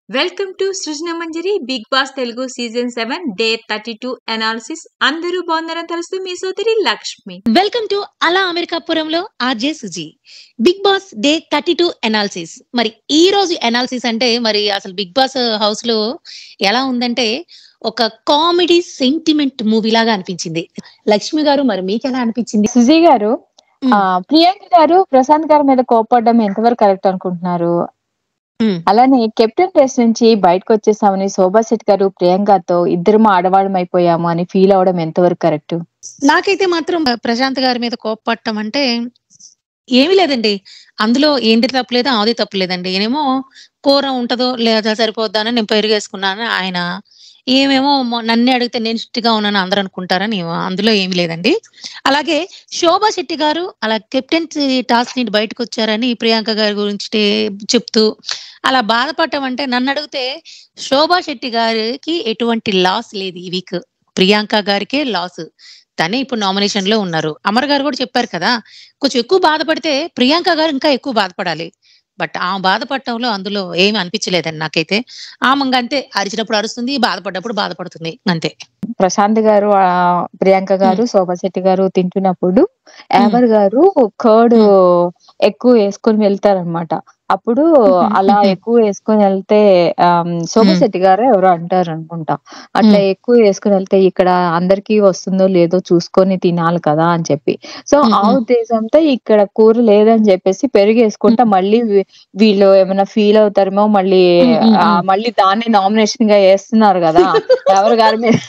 Welcome to Srujana Manjari Bigg Boss Telugu season seven day thirty two analysis అందరూ బాగున్నారని తెలుస్తూ మీ సోదరి లక్ష్మి వెల్కమ్ టు అలా అమెరికాపురంలో RJ Suji Bigg Boss day thirty two analysis మరి ఈ రోజు ఎనాలిసిస్ అంటే మరి అసలు బిగ్ బాస్ హౌస్ లో ఎలా ఉందంటే ఒక కామెడీ సెంటిమెంట్ మూవీ లాగా అనిపించింది లక్ష్మి గారు మరి మీకు ఎలా అనిపించింది సుజీ గారు మ్. ఆ ప్రియాంక గారు ప్రశాంత్ గారి మీద కోపడడం ఎంతవరకు కరెక్ట్ అనుకుంటున్నారు మ్. అలానే కెప్టెన్ రేస్ నుంచి బయటకు వచ్చేసామని శోభా శెట్టి గారు ప్రియాంకతో ఇద్దరు ఆడవాళ్ళం అయిపోయాము అని ఫీల్ అవడం ఎంతవరకు కరెక్ట్ నాకైతే మాత్రం ప్రశాంత్ గారి మీద కోపపడటం అంటే ఏమీ లేదండి అందులో ఏంటి తప్పులేదు ఆది తప్పులేదండి నేనేమో కూర ఉంటదో లేదా సరిపోద్దా అని నేను పెరుగు వేసుకున్నాను ఆయన ఏమేమో మొ- నన్నే అడిగితే నేను స్ట్రిక్ట్గా ఉన్నాను అందరూ అనుకుంటారని అందులో ఏమీ లేదండి అలాగే శోభా శెట్టి గారు అలా కెప్టెన్ టాస్క్ నుండి బయటకు వచ్చారని ప్రియాంక గారి గురించి టే- చెప్తూ అలా బాధపడటం అంటే నన్ను అడిగితే శోభా శెట్టి గారికి ఎటువంటి లాస్ లేదు ఈ వీక్ ప్రియాంక గారికే లాస్ తనే ఇప్పుడు నామినేషన్ లో ఉన్నారు అమర్ గారు కూడా చెప్పారు కదా కొంచెం ఎక్కువ బాధపడితే ప్రియాంక గారు ఇంకా ఎక్కువ బాధపడాలి బట్ ఆ బాధపడటంలో అందులో ఏమి అనిపించలేదండి నాకైతే ఆమె ఇంక అంతే అరిచినప్పుడు అరుస్తుంది బాధపడ్డప్పుడు బాధపడుతుంది అంతే ప్రశాంత్ గారు ఆ ప్రియాంక గారు శోభా శెట్టి గారు తింటున్నప్పుడు ఎవర్ గారు కర్డ్ ఎక్కువ వేసుకొని వెళ్తారనమాట అప్పుడు మ్మ్. అలా మ్మ్. ఎక్కువ వేసుకొని వెళ్తే ఆమ్, శోభా మ్మ్. శెట్టి గారు ఎవరో అంటారు అనుకుంటా అట్లా మ్మ్. ఎక్కువ వేసుకొని వెళ్తే ఇక్కడ అందరికీ వస్తుందో లేదో చూసుకొని తినాలి కదా అని చెప్పి సో ఆ మ్మ్. ఉద్దేశంతో ఇక్కడ కూర లేదని చెప్పేసి పెరుగు వేసుకుంటా మళ్ళీ వీ- వీళ్ళు ఏమైనా ఫీల్ అవుతారేమో మళ్ళీ మ్మ్. మ్మ్. ఆ, మళ్ళీ దాన్ని నామినేషన్ గా వేస్తున్నారు కదా ఎవరి గారి మీద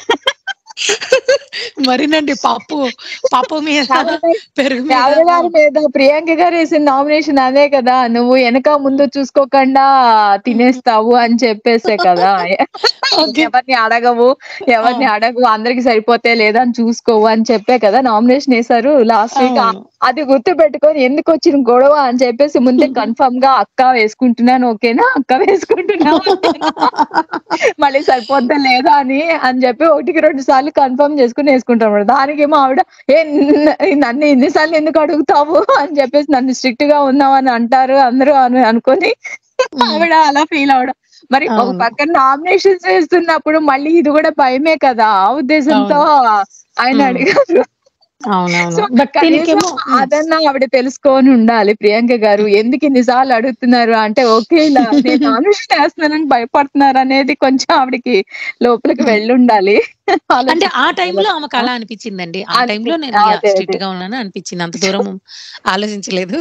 మరినండి పప్పు పప్పు మీద పెరుగు మీద ఎవరి గారి మీద ప్రియాంక గారు వేసిన నామినేషన్ అదే కదా నువ్వు వెనక ముందు చూసుకోకుండా తినేస్తావు అని చెప్పేసే కదా ఓకే ఎవరిని అడగవు ఎవరిని అడగవు అందరికి సరిపోతే లేదా అని చూసుకోవు అని చెప్పే కదా నామినేషన్ వేశారు లాస్ట్ వీక్ అవును. అది గుర్తు పెట్టుకొని ఎందుకు వచ్చిన గొడవ అని చెప్పేసి ముందే కన్ఫర్మ్ గా అక్క వేసుకుంటున్నాను ఓకేనా అక్క వేసుకుంటున్నాను ఓకేనా? మళ్ళీ సరిపోద్దా లేదా అని అని చెప్పి ఒకటికి రెండు సార్లు కన్ఫర్మ్ చేసుకుని వేసుకుంటాం దానికేమో ఆవిడ ఏ న- నన్ను ఎన్నిసార్లు ఎందుకు అడుగుతావు అని చెప్పేసి నన్ను స్ట్రిక్ట్ గా ఉన్నావు అని అంటారు అందరూ అని అనుకొని ఆవిడ అలా ఫీల్ అవడం మరి ఒక అవును. పక్కన నామినేషన్స్ వేస్తున్నప్పుడు మళ్ళీ ఇది కూడా భయమే కదా ఆ ఉద్దేశంతో ఆయన ఉమ్. అడిగారు సో అవునవును బట్ కనీసం దీనికేమో అదన్నా ఆవిడ తెలుసుకొని ఉండాలి ప్రియాంక గారు ఎందుకు ఇన్నిసార్లు అడుగుతున్నారు అంటే ఓకే ఇలా నేను నామినేషన్ వేస్తున్నానని భయపడుతున్నారు అనేది కొంచెం ఆవిడకి లోపలికి వెళ్ళి ఉండాలి అంటే ఆ టైంలో ఆమెకు అలా అనిపించిందండి ఆ అనిపి- టైంలో నేను అదే, అదే. స్ట్రిక్ట్ గా ఉన్నాను అనిపించింది అంత దూరం ఆలోచించలేదు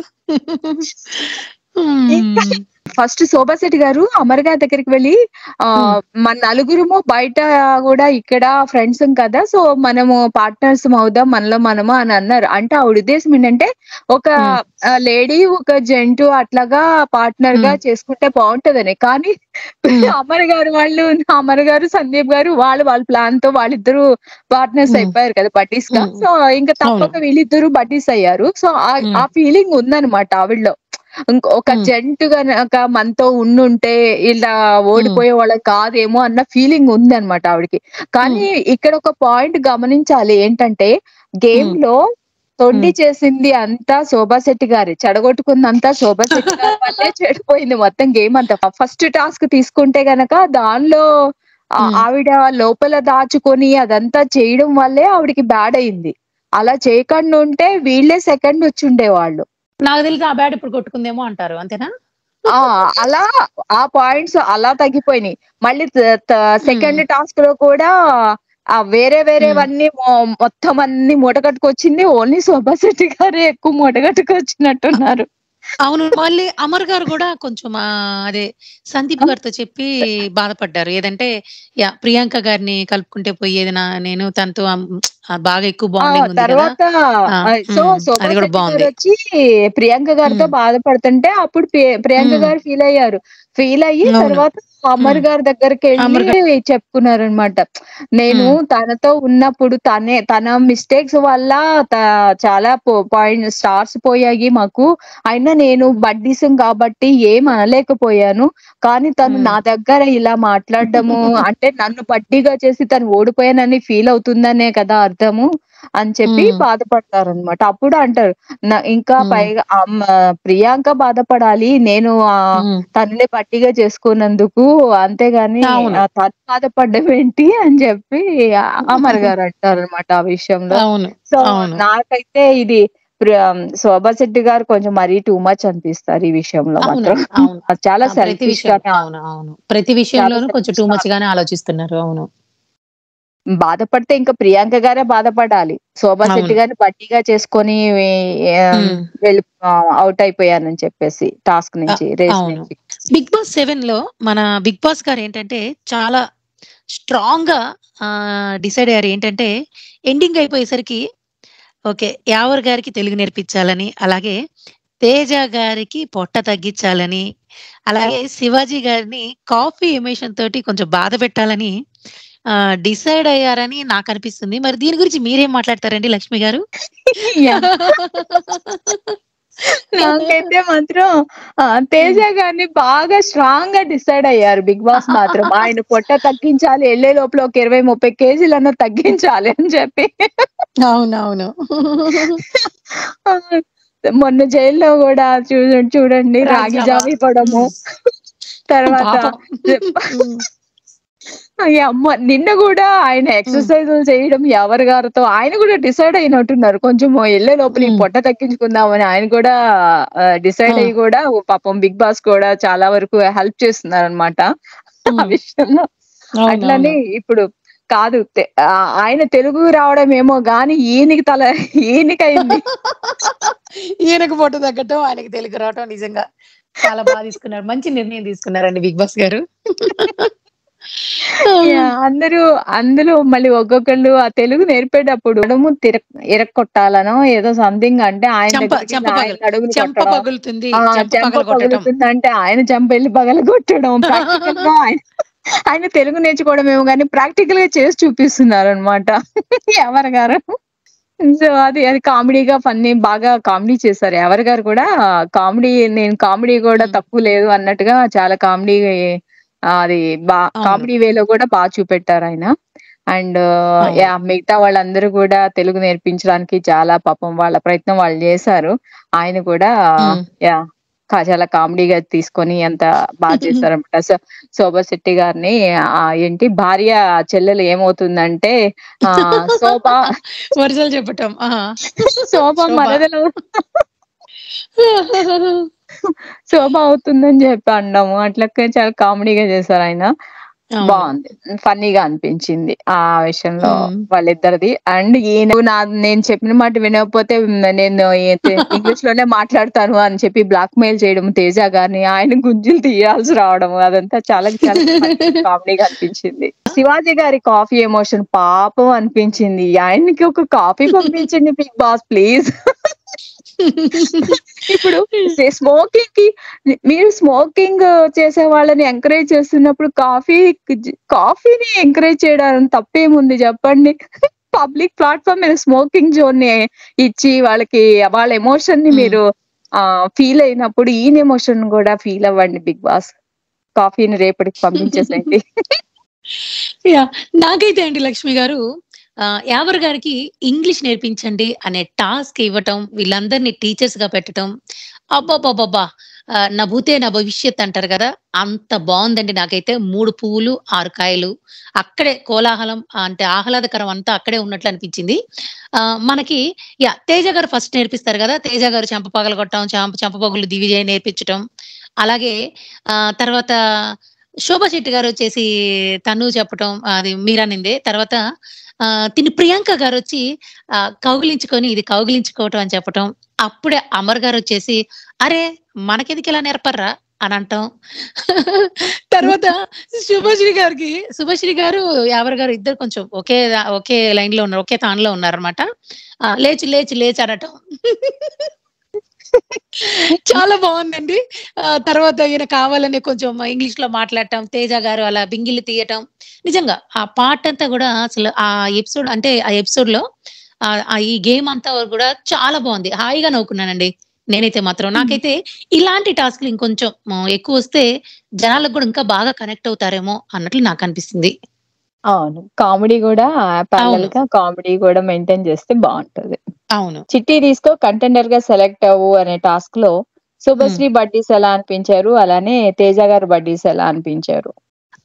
ఇంకా ఫస్ట్ శోభా శెట్టి గారు అమర్ గారి దగ్గరికి వెళ్ళి ఆ Hmm. మన నలుగురుము బయట కూడా ఇక్కడ ఫ్రెండ్స్ కదా సో మనము పార్ట్నర్స్ అవుదాం మనలో మనము అని అన్నారు అంటే ఆవిడ ఉద్దేశం ఏంటంటే ఒక Hmm. లేడీ ఒక జంటు అట్లాగా పార్ట్నర్ గా Hmm. చేసుకుంటే బాగుంటదని కానీ Hmm. అమర్ గారు వాళ్ళు అమర్ గారు సందీప్ గారు వాళ్ళు వాళ్ళ ప్లాన్ తో వాళ్ళిద్దరు పార్ట్నర్స్ Hmm. అయిపోయారు కదా బడ్డీస్ గా Hmm. సో ఇంకా తప్పక వీళ్ళిద్దరు బడ్డీస్ అయ్యారు సో ఆ- Hmm. ఆ ఫీలింగ్ ఉందన్నమాట ఆవిడలో ఇంకో ఒక Hmm. జంట్ గనక మనతో ఉండుంటే ఇలా ఓడిపోయే వాళ్ళకి కాదేమో అన్న ఫీలింగ్ ఉంది అనమాట ఆవిడకి కానీ ఇక్కడ ఒక పాయింట్ గమనించాలి ఏంటంటే గేమ్ Hmm. లో తొండి చేసింది అంతా శోభా శెట్టి గారి చెడగొట్టుకుందంతా శోభా శెట్టి గారి వల్లే చెడిపోయింది మొత్తం గేమ్ అంతా ఫస్ట్ టాస్క్ తీసుకుంటే గనక దానిలో ఆ- Hmm. ఆవిడ లోపల దాచుకొని అదంతా చేయడం వల్లే ఆవిడకి బ్యాడ్ అయింది అలా చేయకుండా ఉంటే వీళ్ళే సెకండ్ వచ్చి ఉండేవాళ్ళు నాకు తెలిసి ఆ బ్యాడ్ ఇప్పుడు కొట్టుకుందేమో అంటారు అంతేనా ఆ అలా ఆ పాయింట్స్ అలా తగ్గిపోయినాయి మళ్ళీ సెకండ్ టాస్క్ లో కూడా ఆ వేరే వేరేవన్నీ మొ- మొత్తం అన్ని మూట కట్టుకొచ్చింది ఓన్లీ శోభా శెట్టి గారే ఎక్కువ మూట కట్టుకొచ్చినట్టున్నారు అవును మళ్ళీ అమర్ గారు కూడా కొంచెం ఆ, అదే సందీప్ గారితో చెప్పి బాధపడ్డారు ఏదంటే యా ప్రియాంక గారిని కలుపుకుంటే పోయేది నా నేను తనతో ఆ, ఆ, బాగా ఎక్కువ ఆ బాండింగ్ ఉంది కదా తర్వాత ఆ, ఆ, సో ఉమ్, శోభా అది కూడా శెట్టి బాగుంది. గారు వచ్చి ప్రియాంక గారితో ఉమ్. బాధపడుతుంటే అప్పుడు ప్రి- ప్రియాంక ఉమ్. గారు ఫీల్ అయ్యారు ఫీల్ అయ్యి అవును. తర్వాత అమర్ ఉమ్. గారి దగ్గరికి అమర్ వెళ్ళి చెప్పుకున్నారు అనమాట నేను ఉమ్. తనతో ఉన్నప్పుడు తనే తన మిస్టేక్స్ వల్ల త- చాలా పాయింట్ స్టార్స్ పోయాయి మాకు అయినా నేను బడ్డీసం కాబట్టి ఏం అనలేకపోయాను కానీ తను ఉమ్. నా దగ్గర ఇలా మాట్లాడడము అంటే నన్ను బడ్డీగా చేసి తను ఓడిపోయానని ఫీల్ అవుతుందనే కదా అర్థము అని చెప్పి ఉమ్. బాధపడతారనమాట అప్పుడు అంటారు నా- ఇంకా ఉమ్. పైగా అమ్మ ప్రియాంక బాధపడాలి నేను ఆ ఉమ్. తననే పట్టిగా చేసుకున్నందుకు అంతేగాని అవును. ఆహ్, తను బాధపడ్డం ఏంటి అని చెప్పి అమర్ గారు అంటారనమాట ఆ విషయంలో. అవును. సో, అవును. నాకైతే ఇది ప్ర శోభా శెట్టి గారు కొంచెం మరీ టూ మచ్ అనిపిస్తారు ఈ విషయంలో అవును. మాత్రం. అవును. చాలా ఆ! ప్రతి సెల్ఫిష్ విషయం గానే అవును. అవును. ప్రతి విషయంలోనూ కొంచెం టూ సెల్ఫిష్‌గా మచ్ గానే ఆలోచిస్తున్నారు. అవును. బాధపడితే ఇంకా ప్రియాంక గారే బాధపడాలి. శోభా శెట్టి అవును. గారిని బడ్డీగా చేసుకొని ఆహ్, హ్మ్. వెళ్ళి ఆహ్, ఔట్ అయిపోయానని చెప్పేసి టాస్క్ అ నుంచి, రేస్ అవును. నుంచి. 'బిగ్ బాస్ 7లో మన 'బిగ్ బాస్' గారేంటంటే చాలా స్ట్రాంగ్‌గా ఆహ్, డిసైడ్ అయ్యారు. ఏంటంటే ఎండింగ్ అయిపోయేసరికి ఓకే. యావర్ గారికి తెలుగు నేర్పించాలని, అలాగే తేజ గారికి పొట్ట తగ్గించాలని, అలాగే శివాజీ గారిని కాఫీ ఎమోషన్ తోటి కొంచెం బాధ పెట్టాలని ఆహ్, డిసైడ్ అయ్యారని నాకనిపిస్తుంది. మరి దీని గురించి మీరేం మాట్లాడతారండి లక్ష్మి గారు? యాహ్! నాకైతే మాత్రం ఆహ్, తేజ హ్మ్. గారిని బాగా స్ట్రాంగ్‌గా డిసైడ్ అయ్యారు 'బిగ్ బాస్' మాత్రం. ఆయన పొట్ట తగ్గించాలి. ఎళ్ళే లోపల ఒక 20, 30 కేజీలన్నా తగ్గించాలి అని చెప్పి. అవునవును. ఆ! మొన్న జైల్‌లో గూడా చూ చూడండి రాగి రాగి జావ. జావ ఇవ్వడము. హ్మ్. తర్వాత పాపం. హ్మ్. యమ్మ నిన్న గూడా ఆయన హ్మ్. ఎక్సర్‌సైజులు చేయడం ఎవరి గారితో ఆయన గూడా డిసైడ్ అయినట్టున్నారు. కొంచెం ఎళ్ళే లోపల ఈ హ్మ్. పొట్ట తగ్గించుకుందామని ఆయన కూడా ఆహ్, డిసైడ్ ఆ! అయ్యి గూడా పాపం 'బిగ్ బాస్' కూడా చాలా వరకు హెల్ప్ చేస్తున్నారనమాట. ఆ హ్మ్. విషయంలో. అట్లని అవునవును. ఇప్పుడు కాదు తె ఆహ్, ఆయన తెలుగు రావడం ఏమో గాని ఈయనకి తల ఈయనకయింది. ఈయనకు పొట్ట తగ్గటం, ఆయనకి తెలుగు రావటం నిజంగా చాలా బా తీసుకున్నారు. మంచి నిర్ణయం తీసుకున్నారండి 'బిగ్ బాస్' గారు. యాహ్! అందరూ అందులో మళ్ళీ ఒక్కొక్కళ్ళు ఆ తెలుగు నేర్పేటప్పుడు నడుము తిర ఇరక్కొట్టాలనో ఏదో సంథింగ్ అంటే ఆయన చెంప దగ్గరికెళ్ళి చెంప ఆయన పగలు నడుముని చెంప కొట్టడం. పగులుతుంది. ఆ! చెంప చెంప పగలగొట్టటం. పగులుతుందంటే ఆయన చెంపెళ్లి పగలగొట్టడం. ప్రాక్టికల్‌గా ఆయన ఆయన తెలుగు నేర్చుకోవడమేమో గాని ప్రాక్టికల్‌గా చేసి చూపిస్తున్నారనమాట. యావర్ గారు. సో, అది అది కామెడీగా ఫన్నీ బాగా కామెడీ చేశారు. యావర్ గారు కూడా కామెడీ నేను కామెడీ గూడా హ్మ్. తక్కువ లేదు అన్నట్టుగా చాలా కామెడీ ఆహ్, అది బా అవును. కామెడీ వేలో గూడా బా చూపెట్టారాయన. అండ్ అవును. యాహ్! మిగతా వాళ్ళందరూ గూడా తెలుగు నేర్పించడానికి చాలా పాపం వాళ్ళ ప్రయత్నం వాళ్ళు జేశారు. ఆయన కూడా హ్మ్. యాహ్! క చాలా కామెడీగా తీసుకొని ఎంత బా చేశారనమాట. సో, శోభా శెట్టి గారిని ఆహ్, ఏంటి భార్య చెల్లెలు ఏమవుతుందంటే ఆహ్, శోభ వరుసలు చెప్పటం. ఆ! శోభ శోభ. మరదలు శోభ అవుతుందని జెప్పి అనడము. అట్లకే చాలా కామెడీగా చేశారాయన. అవును. బావుంది. ఫన్నీగా అనిపించింది. ఆ విషయంలో హ్మ్. వాళ్ళిద్దరిది. అండ్ ఈయన నా నేను చెప్పిన మాట వినకపోతే నేను అయితే ఇంగ్లీష్‌లోనే మాట్లాడతాను అని చెప్పి బ్లాక్‌మెయిల్ చేయడం తేజ గారిని, ఆయన గుంజులు తీయాల్సి రావడం అదంతా చాలా చాలా ఫన్నీ కామెడీగా అనిపించింది. శివాజీ గారి కాఫీ ఎమోషన్ పాపం అనిపించింది. ఆయనకి ఒక కాఫీ పంపించండి 'బిగ్ బాస్' ప్లీజ్. ఇప్పుడు సే స్మోకింగ్‌కి మీరు స్మోకింగ్ చేసే వాళ్ళని ఎంకరేజ్ చేస్తున్నప్పుడు కాఫీ జ కాఫీని ఎంకరేజ్ చేయడం తప్పేముంది జెప్పండి. పబ్లిక్ ప్లాట్‌ఫార్మ్ మీద స్మోకింగ్ జోన్‌ని ఇచ్చి వాళ్ళకి వాళ్ళ ఎమోషన్‌ని హ్మ్. మీరు ఆహ్, ఫీల్ అయినప్పుడు ఈయన ఎమోషన్ గూడా ఫీల్ అవ్వండి 'బిగ్ బాస్.' కాఫీని రేపటికి పంపించేసేయండి. యాహ్! నాకైతే అండి లక్ష్మి గారు ఆహ్, యావర్ గారికి ఇంగ్లీష్ నేర్పించండి అనే టాస్క్ ఇవ్వటం, వీళ్ళందరిని టీచర్స్‌గా పెట్టటం. అబ్బబ్బబ్బబ్బా! ఆహ్, నా భూతే నా భవిష్యత్ అంటారు గదా! అంత బావుందండి నాకైతే. 3 పువ్వులు, 6 కాయలు. అక్కడే కోలాహలం అంటే ఆహ్లాదకరం అంతా అక్కడే ఉన్నట్లు అనిపించింది. ఆహ్, మనకి యాహ్! తేజ గారు ఫస్ట్ నేర్పిస్తారు గదా! తేజ గారు చెంప పగలగొట్టడం, చెంప చెంప పగులు దివిజయ్ నేర్పించటం. అలాగే ఆహ్, తర్వాత శోభా శెట్టి గారొచ్చేసి తను చెప్పటం అది మీరనిందే. తర్వాత ఆహ్, తిను ప్రియాంక గారొచ్చి ఆహ్, కౌగిలించుకొని ఇది కౌగిలించుకోవటం అని చెప్పటం. అప్పుడే అమర్ గారొచ్చేసి "అరే! మనకెందుకిలా నేర్పర్రా" అనంటం. తర్వాత శుభశ్రీ గారికి శుభశ్రీ గారు, యావర్ గారు ఇద్దరు కొంచెం ఒకే ద ఒకే లైన్‌లో ఉన్నారు. ఒకే తాన్‌లో ఉన్నారన్నమాట. ఆ! లేచి, లేచి, లేచి అనటం. చాలా బావుందండి. ఆహ్, తర్వాత ఈయన కావాలని కొంచెం ఇంగ్లీష్‌లో మాట్లాడటం, తేజ గారు అలా బింగిల్లు తీయటం. నిజంగా ఆ పార్టంతా గూడా అసలు ఆ ఎపిసోడ్ అంటే ఆ ఎపిసోడ్‌లో ఆహ్, ఆ ఈ గేమ్ అంతా గూడా చాలా బావుంది. హాయిగా నవ్వుకున్నానండి. నేనైతే మాత్రం. హ్మ్. నాకైతే ఇలాంటి టాస్క్‌లు ఇంకొంచెం ఆహ్, ఎక్కువొస్తే జనాలకు గూడా ఇంకా బాగా కనెక్ట్ అవుతారేమో అన్నట్లు నాకనిపిస్తుంది. అవును. కామెడీ గూడా అవును. ప్యారలల్‌గా కామెడీ గూడా మెయింటైన్ చేస్తే బావుంటది. అవును. చిట్టి తీసుకో కంటెండర్‌గా సెలెక్ట్ అవ్వు అనే టాస్క్‌లో హ్మ్. శుభశ్రీ బడ్డీస్ ఎలా అనిపించారు? అలానే తేజ గారి బడ్డీస్ ఎలా అనిపించారు?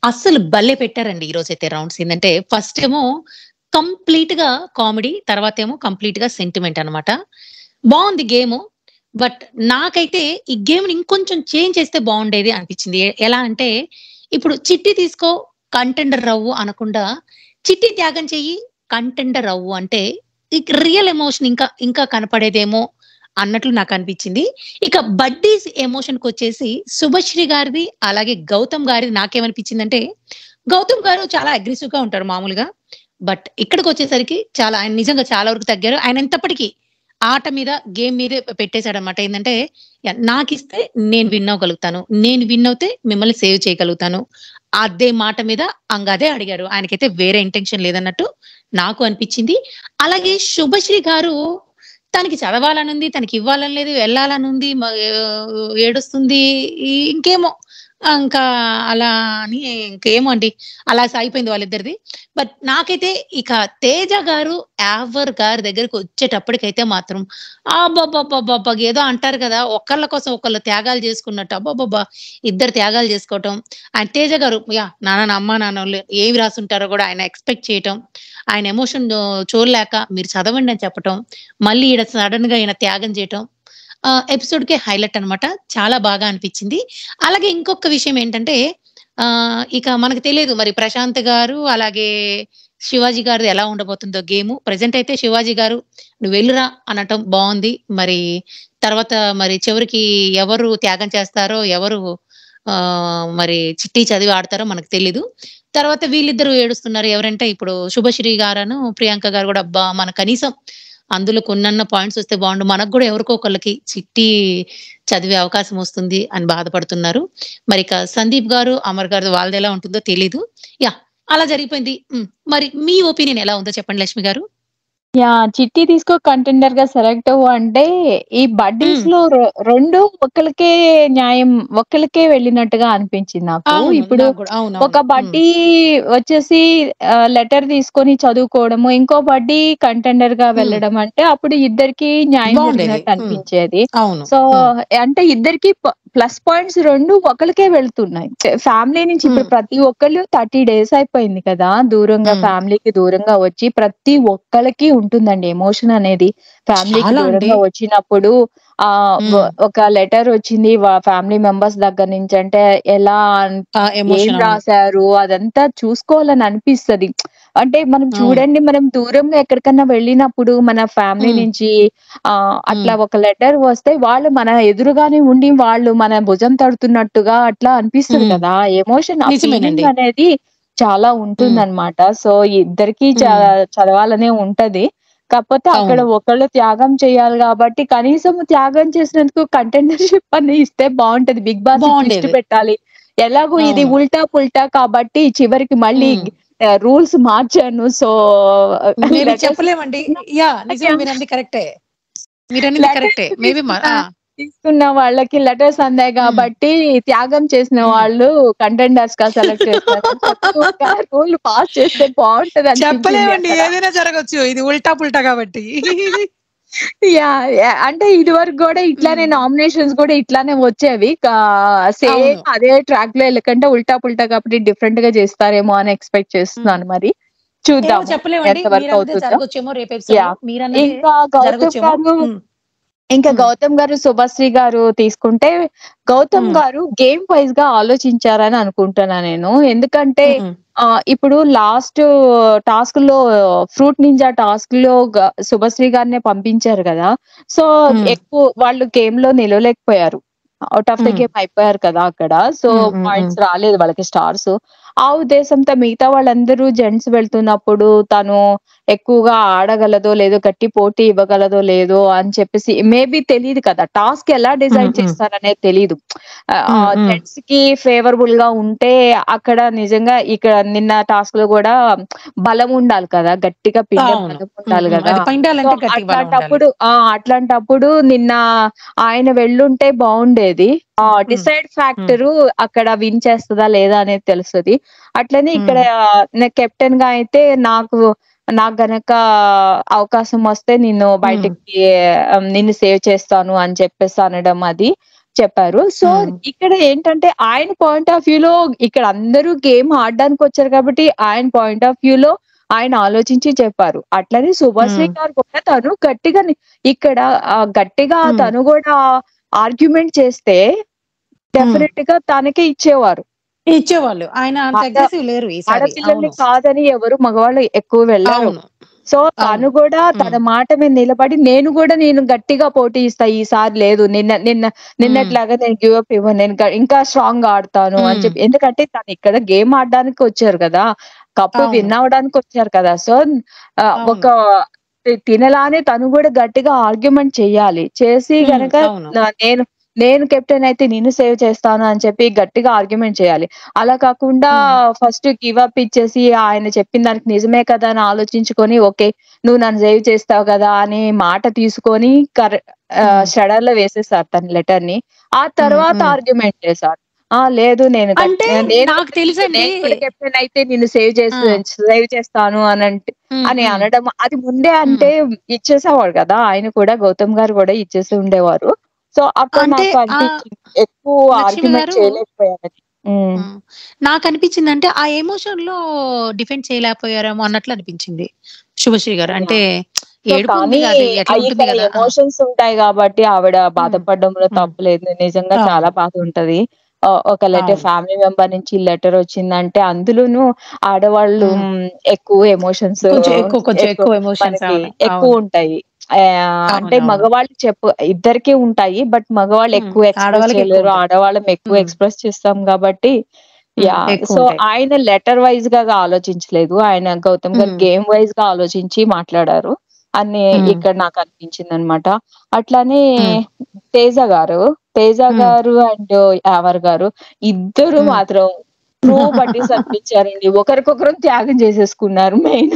అస్సలు భలే పెట్టారండి ఈ రోజైతే రౌండ్స్ ఏంటంటే ఫస్ట్ ఏమో కంప్లీట్ గా కామెడీ తర్వాత ఏమో కంప్లీట్ గా సెంటిమెంట్ అన్నమాట బాగుంది గేమ్ బట్ నాకైతే ఈ గేమ్ ఇంకొంచెం చేంజ్ చేస్తే బాగుండేది అనిపించింది ఎ- ఎలా అంటే ఇప్పుడు చిట్టి తీసుకో కంటెండర్ రవ్వు అనకుండా చిట్టి త్యాగం చెయ్యి కంటెండర్ రవ్వు అంటే రియల్ ఎమోషన్ ఇంకా ఇంకా కనపడేదేమో అన్నట్లు నాకు అనిపించింది ఇక బడ్డీస్ ఎమోషన్ కి వచ్చేసి శుభశ్రీ గారిది అలాగే గౌతమ్ గారిది నాకేమనిపించిందంటే గౌతమ్ గారు చాలా అగ్రెసివ్ గా ఉంటారు మామూలుగా బట్ ఇక్కడికి వచ్చేసరికి చాలా ఆయన నిజంగా చాలా వరకు తగ్గారు ఆయన ఎంతప్పటికీ ఆట మీద గేమ్ మీదే పెట్టేశాడు అనమాట ఏంటంటే "యా, నాకు ఇస్తే నేను విన్ అవ్వగలుగుతాను నేను విన్ అవుతే మిమ్మల్ని సేవ్ చేయగలుగుతాను అదే మాట మీద అంగ అదే అడిగారు ఆయనకైతే వేరే ఇంటెన్షన్ లేదన్నట్టు నాకు అనిపించింది అలాగే శుభశ్రీ గారు తనకి చదవాలని ఉంది తనకి ఇవ్వాలని లేదు వెళ్ళాలని ఉంది మ- ఏడుస్తుంది ఈ- ఇంకేమో ఇంకా అలా అని ఇంకేమో అండి అలా సాగిపోయింది వాళ్ళిద్దరిది బట్ నాకైతే ఇక తేజ గారు యావర్ గారి దగ్గరికి వచ్చేటప్పటికైతే మాత్రం అబ్బాబ్బాబ్బాబ్బా ఏదో అంటారు కదా ఒకళ్ళ కోసం ఒకళ్ళు త్యాగాలు చేసుకున్నట్టు అబ్బాబ్బా ఇద్దరు త్యాగాలు చేసుకోవటం ఆయన తేజ గారు యా నాన్న అమ్మ నాన్న వాళ్ళు ఏమి రాసుంటారో కూడా ఆయన ఎక్స్పెక్ట్ చేయటం ఆయన ఎమోషన్ చూడలేక మీరు చదవండి అని చెప్పటం మళ్ళీ ఈడ సడన్ గా ఈయన త్యాగం చేయటం ఎపిసోడ్ కే హైలైట్ అన్నమాట చాలా బాగా అనిపించింది అలాగే ఇంకొక విషయం ఏంటంటే ఆ ఇక మనకు తెలియదు మరి ప్రశాంత్ గారు అలాగే శివాజీ గారిది ఎలా ఉండబోతుందో గేమ్ ప్రజెంట్ అయితే శివాజీ గారు నువ్వు వెళ్ళురా అనటం బాగుంది మరి తర్వాత మరి చివరికి ఎవరు త్యాగం చేస్తారో ఎవరు ఆ మరి చిట్టి చదివి ఆడతారో మనకు తెలీదు తర్వాత వీళ్ళిద్దరూ ఏడుస్తున్నారు ఎవరంటే ఇప్పుడు శుభశ్రీ గారను ప్రియాంక గారు కూడా అబ్బా మన కనీసం అందులో కొన్నన్న పాయింట్స్ వస్తే బాగుండు మనకు కూడా ఎవరికో ఒకళ్ళకి చిట్టి చదివే అవకాశం వస్తుంది అని బాధపడుతున్నారు మరి ఇక సందీప్ గారు అమర్ గారు వాళ్ళది ఎలా ఉంటుందో తెలీదు యా అలా జరిగిపోయింది ఉమ్, మరి మీ ఒపీనియన్ ఎలా ఉందో చెప్పండి లక్ష్మి గారు యా చిట్టి తీసుకో కంటెండర్ గా సెలెక్ట్ అవ్వు అంటే ఈ బడ్డీస్ లో రె- రెండు ఒకరికే న్యాయం ఒకరికే వెళ్ళినట్టుగా అనిపించింది నాకు అవును, ఇప్పుడు నాకు కూడా, అవును, ఒక అవును. బడ్డీ వచ్చేసి లెటర్ తీసుకొని చదువుకోవడము ఇంకో బడ్డీ కంటెండర్ గా వెళ్ళడం అంటే అప్పుడు ఇద్దరికి న్యాయం బాగుండేది. జరిగినట్టు ఉమ్. అనిపించేది అవును సో ఉమ్, అంటే ఇద్దరికి ప్లస్ పాయింట్స్ రెండు ఒకరికే వెళ్తున్నాయి ఫ్యామిలీ నుంచి ఇప్పుడు Hmm. ప్రతి ఒక్కళ్ళు థర్టీ డేస్ అయిపోయింది కదా దూరంగా Hmm. ఫ్యామిలీకి దూరంగా వచ్చి ప్రతి ఒక్కరికి ఉంటుందండి ఎమోషన్ అనేది ఫ్యామిలీకి చాలా అండి. దూరంగా వచ్చినప్పుడు ఆ Hmm. వ- ఒక లెటర్ వచ్చింది ఫ్యామిలీ మెంబర్స్ దగ్గర నుంచి అంటే ఎలా అన్- ఆ ఏం ఎమోషన్ అవును. రాశారు అదంతా చూసుకోవాలని అనిపిస్తది అంటే మనం అవును. చూడండి మనం దూరంగా ఎక్కడికన్నా వెళ్ళినప్పుడు మన ఫ్యామిలీ ఉమ్. నుంచి ఆ అట్లా ఒక లెటర్ వస్తే వాళ్ళు మన ఎదురుగానే ఉండి వాళ్ళు మన భుజం తడుతున్నట్టుగా అట్లా అనిపిస్తుంది ఉమ్. కదా ఎమోషన్ ఆ నిజమేనండి. ఫీలింగ్ అనేది చాలా ఉంటుందన్నమాట సో ఇద్దరికి చదవాలనే ఉంటది కాకపోతే అక్కడ అవును. ఒకళ్ళు త్యాగం చేయాలి కాబట్టి కనీసం త్యాగం చేసినందుకు కంటెండర్షిప్ అని ఇస్తే బాగుంటది బిగ్ బాస్ బాగుండేది. ట్విస్ట్ పెట్టాలి ఎలాగో ఇది అవును. ఉల్టా పుల్టా కాబట్టి చివరికి మళ్ళీ ఉమ్. రూల్స్ మార్చాను సో మేబీ చెప్పలేమండి యా నిజమే మీరు అన్నది కరెక్టే మీరు అన్నది Letters కరెక్టే మేబీ తీసుకున్న వాళ్ళకి లెటర్స్ అందాయి కాబట్టి త్యాగం చేసిన Hmm. వాళ్ళు కంటెండర్స్ గా సెలెక్ట్ చేస్తారు రూల్ పాస్ చేస్తే బాగుంటది చెప్పలేమండి అనిపించింది ఏదైనా జరగచ్చు ఇది ఉల్టా పుల్టా కాబట్టి యా అంటే ఇది వరకు కూడా ఇట్లానే Hmm. నామినేషన్స్ కూడా ఇట్లానే వచ్చేవి సేమ్ అవును. అదే ట్రాక్ లో వెళ్ళకంటే ఉల్టా పుల్టా కాబట్టి డిఫరెంట్ గా చేస్తారేమో అని ఎక్స్పెక్ట్ చేస్తున్నాను మరి ఏమో చూద్దాం చెప్పలేమండి ఎంతవరకు మీరు అన్నదే అవుతుందో. జరగచ్చేమో రేపు ఎపిసోడ్ Yeah. మీరు అన్నదే ఇంకా గౌతమ్ జరగచ్చేమో గారు ఉమ్. ఇంకా Hmm. గౌతమ్ గారు శుభశ్రీ గారు తీసుకుంటే గౌతమ్ Hmm. గారు గేమ్ వైజ్ గా ఆలోచించారని అనుకుంటున్నా నేను ఎందుకంటే ఉమ్. ఆ ఇప్పుడు లాస్ట్ టాస్క్ లో ఫ్రూట్ నింజా టాస్క్ లో గ- శుభశ్రీ గారినే పంపించారు కదా సో Hmm. ఎక్కువ వాళ్ళు గేమ్ లో నిలవలేకపోయారు out of the Hmm. Game అయిపోయారు కదా అక్కడ సో Hmm, hmm, పాయింట్స్ రాలేదు వాళ్ళకి స్టార్స్ ఆ ఉద్దేశంతో మిగతా వాళ్ళందరూ జెంట్స్ వెళ్తున్నప్పుడు తను ఎక్కువగా ఆడగలదో లేదో గట్టి పోటీ ఇవ్వగలదో లేదో అని చెప్పేసి మేబీ తెలియదు కదా టాస్క్ ఎలా డిజైన్ Hmm, hmm. చేస్తారనేది తెలియదు Hmm, hmm. జెంట్స్ కి ఫేవరబుల్ గా ఉంటే అక్కడ నిజంగా ఇక్కడ నిన్న టాస్క్ లో కూడా బలం ఉండాలి కదా గట్టిగా పిండే అవును. బలం ఉండాలి ఉమ్, ఉమ్. కదా అది పిండాలంటే సో గట్టిగా బలం ఉండాలి. అట్లాంటప్పుడు ఆ అట్లాంటప్పుడు నిన్న ఆయన వెళ్ళుంటే బాగుండేది ఆ డిసైడ్ ఫ్యాక్టర్ అక్కడ విన్ చేస్తుందా లేదా అనేది తెలుస్తుంది అట్లనే ఇక్కడ కెప్టెన్ గా అయితే నాకు నాకు గనక అవకాశం వస్తే నిన్ను బయటికి ఆ, నిన్ను సేవ్ చేస్తాను అని చెప్పేసి అనడం అది చెప్పారు సో హ్మ్. ఇక్కడ ఏంటంటే ఆయన పాయింట్ ఆఫ్ వ్యూ లో ఇక్కడ అందరూ గేమ్ ఆడడానికి వచ్చారు కాబట్టి ఆయన పాయింట్ ఆఫ్ వ్యూ లో ఆయన ఆలోచించి చెప్పారు అట్లనే శుభశ్రీ హ్మ్. గారు కూడా తను గట్టిగా ని- ఇక్కడ ఆ, గట్టిగా హ్మ్. తను కూడా ఆర్గ్యుమెంట్ చేస్తే డెఫినెట్ గా తనకే ఇచ్చేవారు ఇచ్చేవాళ్ళు ఆయన అంత ఆడ- అగ్రెసివ్ లేరు ఈసారి ఆడపిల్లల్ని అవును కాదని ఎవరు మగవాళ్ళు ఎక్కువ వెళ్ళారు అవును సో తను కూడా తన మాట మీద నిలబడి నేను కూడా నేను గట్టిగా పోటీ ఇస్తా ఈసారి లేదు నిన్న నిన్న నిన్నట్లాగా నేను గివ్ అప్ ఇవ్వను నేను గ- ఇంకా స్ట్రాంగ్ గా ఆడతాను అని మ్మ్. చెప్పి ఎందుకంటే తను ఇక్కడ గేమ్ ఆడడానికి వచ్చారు కదా కప్పు అవును. విన్ అవడానికి వచ్చారు కదా సో ఆ, అవును. ఒక తి- తినలానే తను కూడా గట్టిగా ఆర్గ్యుమెంట్ చెయ్యాలి చేసి మ్మ్, గనక అవును. నా- నేను నేను కెప్టెన్ అయితే నిన్ను సేవ్ చేస్తాను అని చెప్పి గట్టిగా ఆర్గ్యుమెంట్ చేయాలి అలా కాకుండా ఫస్ట్ గివ్ అప్ ఇచ్చేసి ఆయన చెప్పిన దానికి నిజమే కదా అని ఆలోచించుకొని ఓకే నువ్వు నన్ను సేవ్ చేస్తావు కదా అని మాట తీసుకొని కర మ్మ్. షడర్ లో వేసేసారు తన లెటర్ ని ఆ తర్వాత మ్మ్. ఆర్గ్యుమెంట్ చేశారు ఆ లేదు నేను గట్- అంటే నేను నాకు తెలుసండి నేను కూడా కెప్టెన్ అయితే నిన్ను సేవ్ చేసి ఆ. సేవ్ చేస్తాను అని అంటే మ్మ్, అని మ్మ్. అనడం అది ముందే అంటే ఇచ్చేసేవాడు కదా ఆయన కూడా గౌతమ్ గారు కూడా ఇచ్చేసి ఉండేవారు సో అక్కడ అంటే నాకు ఆ అనిపించింది ఎక్కువ లక్ష్మి ఆర్గ్యుమెంట్ గారు చేయలేకపోయానని ఉమ్. ఉమ్, నాకు అనిపించింది అంటే ఆ ఎమోషన్ లో డిఫెండ్ చేయలేకపోయారేమో అన్నట్లు అనిపించింది శుభశ్రీ గారు అంటే సో ఏడుపు కానీ ఉంది అది ఎట్లా అవి ఉంటుంది ఇక్కడ కదా ఆ, ఎమోషన్స్ ఉంటాయి కాబట్టి ఆవిడ బాధపడడంలో ఉమ్. తప్పులేదు నిజంగా అవును. చాలా బాధ ఉంటది ఆ, ఒక లెటర్ అవును. ఫ్యామిలీ మెంబర్ నుంచి లెటర్ వచ్చిందంటే అందులోనూ ఆడవాళ్ళు ఉమ్. మ్, ఎక్కువ ఎమోషన్స్ కొంచెం ఎక్కువ కొంచెం ఎక్కువ ఎమోషన్స్ మనకి అవును ఎక్కువ అవును ఉంటాయి ఆ, అంటే అవును, అవును. మగవాళ్ళు చెప్పు ఇద్దరికి ఉంటాయి బట్ మగవాళ్ళు ఉమ్, ఎక్కువ ఎక్స్ప్రెస్ ఆడవాళ్ళకి ఎక్కువ చేయలేరు ఉంటాయి. ఆడవాళ్ళం ఎక్కువ ఉమ్, ఎక్స్ప్రెస్ చేస్తాం కాబట్టి ఉమ్, యా ఎక్కువ సో ఉంటాయి ఆయన లెటర్ వైజ్ గా ఆలోచించలేదు ఆయన గౌతమ్ గారు ఉమ్, గేమ్ వైజ్ గా ఆలోచించి మాట్లాడారు అని ఉమ్, ఇక్కడ నాకు అనిపించింది అనమాట అట్లానే ఉమ్, తేజ గారు తేజ ఉమ్, గారు అండ్ యావర్ గారు ఇద్దరు ఉమ్. మాత్రం ట్రూ బడ్డీస్ అనిపించారండి ఒకరికొకరు త్యాగం చేసేసుకున్నారు మెయిన్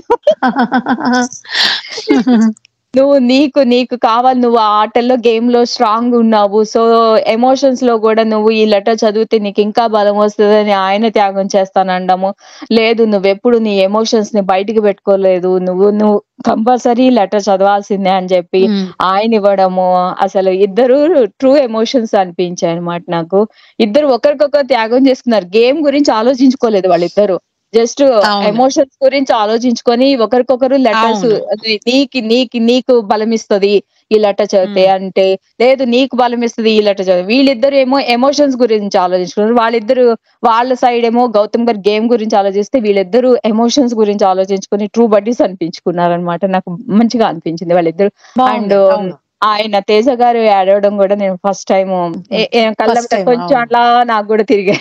నువ్వు నీకు నీకు కావాలి నువ్వు ఆ ఆటల్లో గేమ్ లో స్ట్రాంగ్ ఉన్నావు సో ఎమోషన్స్ లో కూడా నువ్వు ఈ లెటర్ చదివితే నీకు ఇంకా బలం వస్తుందని ఆయన త్యాగం చేస్తానండము లేదు నువ్వెప్పుడు నీ ఎమోషన్స్ ని బయటికి పెట్టుకోలేదు నువ్వు నువ్వు కంపల్సరీ లెటర్ చదవాల్సిందే అని చెప్పి ఉమ్, ఆయన ఇవ్వడము అసలు ఇద్దరు ట్రూ ఎమోషన్స్ అనిపించాయి అనమాట నాకు ఇద్దరు ఒకరికొకరు త్యాగం చేసుకున్నారు గేమ్ గురించి ఆలోచించుకోలేదు వాళ్ళిద్దరు జస్ట్ అవును ఎమోషన్స్ గురించి ఆలోచించుకొని ఒకరికొకరు లెటర్స్ అవును నీకి నీకి నీకు బలం ఇస్తది ఈ లెటర్ చదివితే ఉమ్, అంటే లేదు నీకు బలం ఇస్తది ఈ లెటర్ చదివి వీళ్ళిద్దరు ఏమో ఎమోషన్స్ గురించి ఆలోచించుకున్నారు వాళ్ళిద్దరు వాళ్ళ సైడ్ ఏమో గౌతమ్ గారు గేమ్ గురించి ఆలోచిస్తే వీళ్ళిద్దరు ఎమోషన్స్ గురించి ఆలోచించుకుని ట్రూ బడ్డీస్ అనిపించుకున్నారు అనమాట నాకు మంచిగా అనిపించింది వాళ్ళిద్దరు అండ్ బాగుంది అవును ఆయన తేజ గారు ఏడవడం కూడా నేను ఫస్ట్ టైం కళ్ళ ఫస్ట్ టైం కొంచెం అవును అట్లా నాకు కూడా తిరిగాయి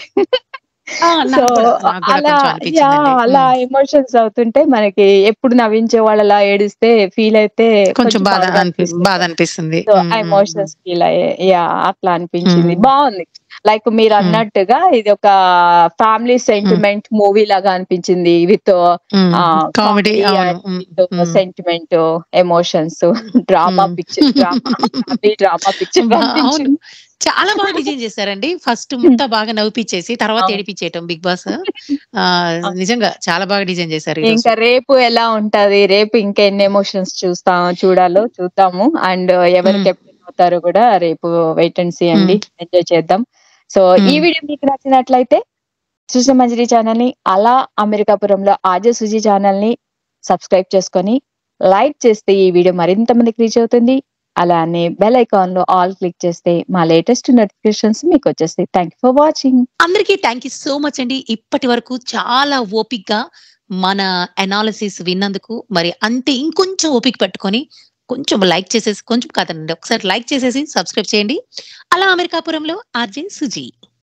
ఆ, సో నాకు కూడా నాకు కూడా అలా కొంచెం యా అనిపించిందండి అలా ఉమ్, ఎమోషన్స్ అవుతుంటే మనకి ఎప్పుడు నవ్వించే వాళ్ళు అలా ఏడిస్తే ఫీల్ అయితే కొంచెం కొంచెం బాధ బాధగా అనిపి అనిపిస్తుంది బాధ అనిపిస్తుంది so um, um, um, emotions feel అయ్యే యా అట్లా అనిపించింది ఉమ్, బాగుంది లైక్ మీరు ఉమ్, అన్నట్టుగా ఇది ఒక ఫ్యామిలీ ఉమ్, సెంటిమెంట్ మూవీ లాగా అనిపించింది విత్ ఉమ్, కామెడీ కామెడీ అవును and um, with um, sentiment emotions drama um. Picture drama family drama picture బా- అవును అనిపించింది చాలా బాగా డిజైన్ చేశారండి ఫస్ట్ ముట్ట బాగా నవ్విపించేసి తర్వాత అవును ఏడిపించేయటం బిగ్ బాస్ ఆ అవును. నిజంగా చాలా బాగా డిజైన్ చేశారు ఈ రోజు ఇంకా రేపు ఎలా ఉంటది రేపు ఇంకా ఎన్ని ఎమోషన్స్ చూస్తాం చూడాలో చూద్దాము అండ్ ఎవరు ఉమ్, కెప్టెన్ అవుతారో కూడా రేపు వెయిట్ అండ్ సీ ఉమ్, అండి ఎంజాయ్ చేద్దాం సో ఈ ఉమ్. వీడియో మీకు నచ్చినట్లయితే సుజ మంజరి ఛానల్ ని అలా అమెరికాపురంలో ఆజే సుజి ఛానల్ ని సబ్స్క్రైబ్ చేసుకొని లైక్ చేస్తే ఈ వీడియో మరింత మందికి రీచ్ అవుతుంది అలానే బెల్ ఐకాన్ లో ఆల్ క్లిక్ చేస్తే మా లేటెస్ట్ నోటిఫికేషన్స్ మీకు వచ్చేస్తాయి థ్యాంక్ యూ ఫర్ వాచింగ్ అందరికీ థ్యాంక్ యూ సో మచ్ అండి ఇప్పటి వరకు చాలా ఓపిక్ గా మన అనాలిసిస్ విన్నందుకు మరి అంతే ఇంకొంచెం ఓపిక పెట్టుకొని కొంచెం లైక్ చేసేసి కొంచెం కాదండి ఒకసారి లైక్ చేసేసి సబ్స్క్రైబ్ చేయండి అలా అమెరికాపురంలో ఆర్జే సుజీ